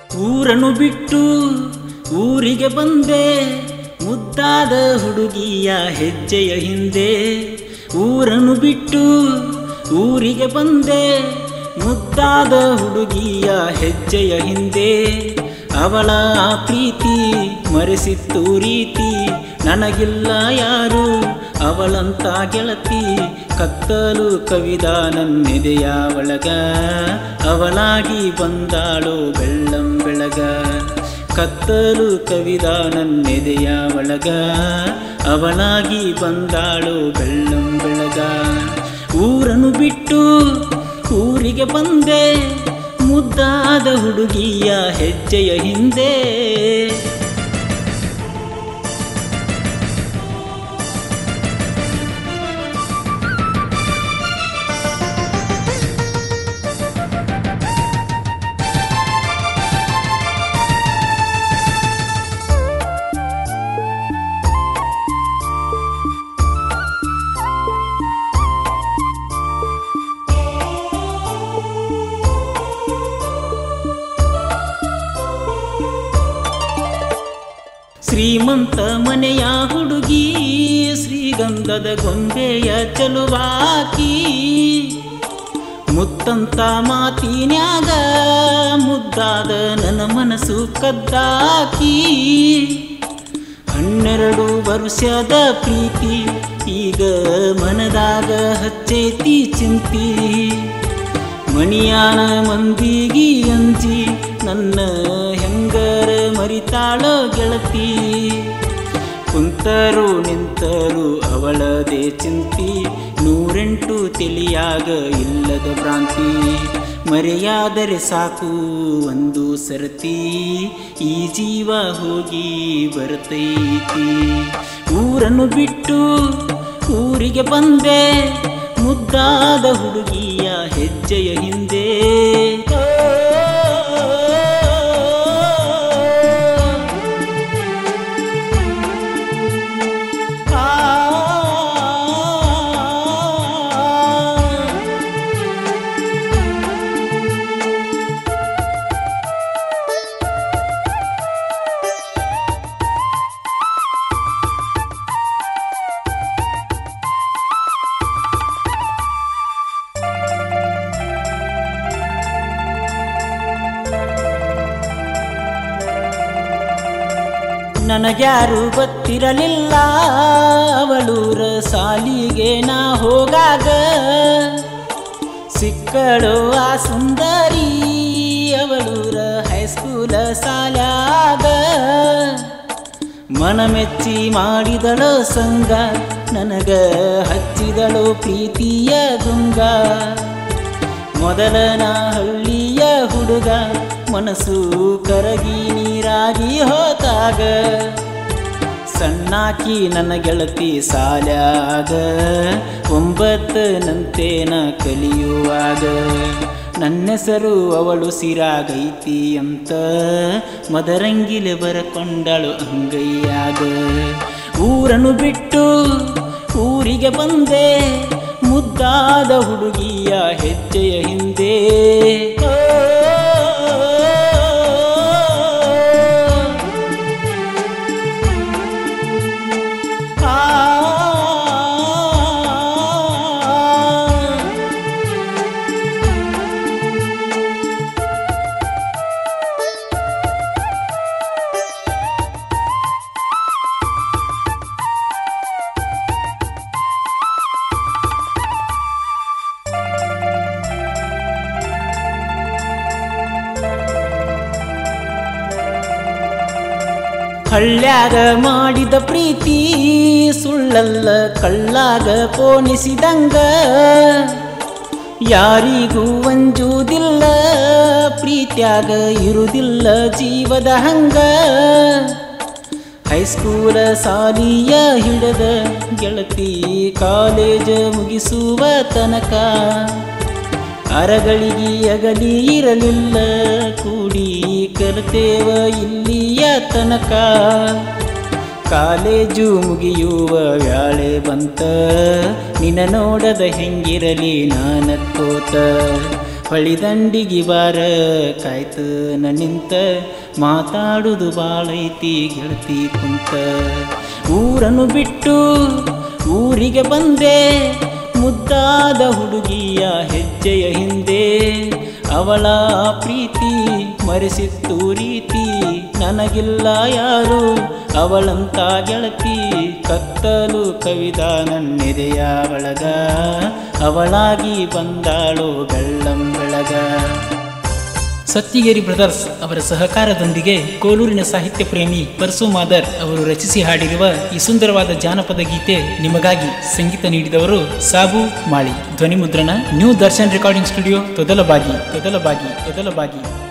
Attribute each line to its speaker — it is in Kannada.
Speaker 1: ಊರನ್ನು ಬಿಟ್ಟು ಊರಿಗೆ ಬಂದೆ ಮುದ್ದಾದ ಹುಡುಗಿಯ ಹೆಜ್ಜೆಯ ಹಿಂದೆ ಊರನ್ನು ಬಿಟ್ಟು ಊರಿಗೆ ಬಂದೆ ಮುದ್ದಾದ ಹುಡುಗಿಯ ಹೆಜ್ಜೆಯ ಹಿಂದೆ ಅವಳ ಆ ಪ್ರೀತಿ ಮರೆಸಿತ್ತು ರೀತಿ ನನಗಿಲ್ಲ ಯಾರು ಅವಳಂತ ಗೆಳತಿ ಕತ್ತಲು ಕವಿದ ನನ್ನೆದೆಯ ಒಳಗ ಅವಳಾಗಿ ಬಂದಾಳೋ ಬೆಳ್ಳಂ ಬೆಳಗ ಕತ್ತಲು ಕವಿದ ನನ್ನೆದೆಯ ಒಳಗ ಅವಳಾಗಿ ಬಂದಾಳೋ ಬೆಳ್ಳಂ ಬೆಳಗ ಊರನ್ನು ಬಿಟ್ಟು ಊರಿಗೆ ಬಂದೆ ಮುದ್ದಾದ ಹುಡುಗಿಯ ಹೆಜ್ಜೆಯ ಹಿಂದೆ ಶ್ರೀಮಂತ ಮನೆಯ ಹುಡುಗಿ ಶ್ರೀಗಂಧದ ಗೊಂಬೆಯ ಚಲುವಾಕಿ ಮುತ್ತಂತ ಮಾತಿನ್ಯಾಗ ಮುದ್ದಾದ ನನ್ನ ಮನಸ್ಸು ಕದ್ದಾಕಿ ಹನ್ನೆರಡು ವರ್ಷದ ಪ್ರೀತಿ ಈಗ ಮನದಾಗ ಹಚ್ಚೈತಿ ಚಿಂತಿ ಮಣಿಯಾನ ಮಂದಿಗಿ ಅಂಜಿ ನನ್ನ ಹೆಂಗರ ಮರಿತಾಳೋ ಗೆಳತಿ ಕುಂತರು ನಿಂತರು ಅವಳದೇ ಚಿಂತಿ ನೂರೆಂಟು ತಿಳಿಯಾಗ ಇಲ್ಲದ ಭ್ರಾಂತಿ ಮರೆಯಾದರೆ ಸಾಕು ಒಂದು ಸರತಿ ಈ ಜೀವ ಹೋಗಿ ಬರ್ತೈತಿ ಊರನ್ನು ಬಿಟ್ಟು ಊರಿಗೆ ಬಂದೆ ಮುದ್ದಾದ ಹುಡುಗಿಯ ಹೆಜ್ಜೆಯ ಹಿಂದೆ ನನಗ್ಯಾರು ಗೊತ್ತಿರಲಿಲ್ಲ ಅವಳೂರ ಸಾಲಿಗೆ ನಾ ಹೋಗಾಗ ಸಿಕ್ಕಳು ಆ ಸುಂದರಿ ಅವಳೂರ ಹೈಸ್ಕೂಲ ಸಾಲ್ಯಾಗ ಮನಮೆಚ್ಚಿ ಮಾಡಿದಳು ಸಂಗ ನನಗ ಹಚ್ಚಿದಳು ಪ್ರೀತಿಯ ಗುಂಗ ಮೊದಲನ ಹಳ್ಳಿಯ ಹುಡುಗ ಮನಸ್ಸು ಕರಗಿ ನೀರಾಗಿ ಹೋದಾಗ ಸಣ್ಣಾಕಿ ನನ್ನ ಗೆಳತಿ ಸಾಲ್ಯಾಗ ಒಂಬತ್ತನಂತೇನ ಕಲಿಯುವಾಗ ನನ್ನೆಸರು ಅವಳು ಸಿರಾಗೈತಿ ಅಂತ ಮದರಂಗಿಲೆ ಬರಕೊಂಡಳು ಅಂಗೈಯಾಗ ಊರನ್ನು ಬಿಟ್ಟು ಊರಿಗೆ ಬಂದೆ ಮುದ್ದಾದ ಹುಡುಗಿಯ ಹೆಜ್ಜೆಯ ಹಿಂದೆ ಹಳ್ಳ್ಯಾಗ ಮಾಡಿದ ಪ್ರೀತಿ ಸುಳ್ಳಲ್ಲ ಕಳ್ಳಾಗ ಪೋಣಿಸಿದಂಗ ಯಾರಿಗೂ ಅಂಜುವುದಿಲ್ಲ ಪ್ರೀತ್ಯಾಗ ಇರುವುದಿಲ್ಲ ಜೀವದ ಹಂಗ ಹೈಸ್ಕೂಲ ಸಾಲಿಯ ಹಿಡದ ಗೆಳತಿ ಕಾಲೇಜ ಮುಗಿಸುವ ತನಕ ಅರಗಳಿಗೆ ಅಗಲಿ ಇರಲಿಲ್ಲ ಕೂಡಿ ಕಲಿತೇವ ಇಲ್ಲಿಯ ತನಕ ಕಾಲೇಜು ಮುಗಿಯುವ ವ್ಯಾಳೆ ಬಂತ ನಿನ್ನ ನೋಡದ ಹೆಂಗಿರಲಿ ನಾನಕ್ಕೋತ ಹೊಳಿದಂಡಿಗೆ ಬಾರ ಕಾಯ್ತು ನಿಂತ ಮಾತಾಡುದು ಬಾಳೈತಿ ಗೆಳತಿ ಕುಂತ ಊರನ್ನು ಬಿಟ್ಟು ಊರಿಗೆ ಬಂದೆ ಮುದ್ದಾದ ಹುಡುಗಿಯ ಹೆಜ್ಜೆಯ ಹಿಂದೆ ಅವಳ ಪ್ರೀತಿ ಮರೆಸಿತ್ತು ರೀತಿ ನನಗಿಲ್ಲ ಯಾರು ಅವಳಂತ ಗೆಳತಿ ಕತ್ತಲು ಕವಿದ ನನ್ನೆದೆಯ ಬಳಗ ಅವಳಾಗಿ ಬಂದಾಳು ಬೆಳ್ಳಂ ಬೆಳಗ ಸತ್ತಿಗೇರಿ ಬ್ರದರ್ಸ್ ಅವರ ಸಹಕಾರದೊಂದಿಗೆ ಕೋಲೂರಿನ ಸಾಹಿತ್ಯ ಪ್ರೇಮಿ ಪರ್ಸು ಮಾದರ್ ಅವರು ರಚಿಸಿ ಹಾಡಿರುವ ಈ ಸುಂದರವಾದ ಜಾನಪದ ಗೀತೆ ನಿಮಗಾಗಿ ಸಂಗೀತ ನೀಡಿದವರು ಸಾಬು ಮಾಳಿ ಧ್ವನಿ ಮುದ್ರಣ new Darshan recording studio Todalabagi Todalabagi Todalbagi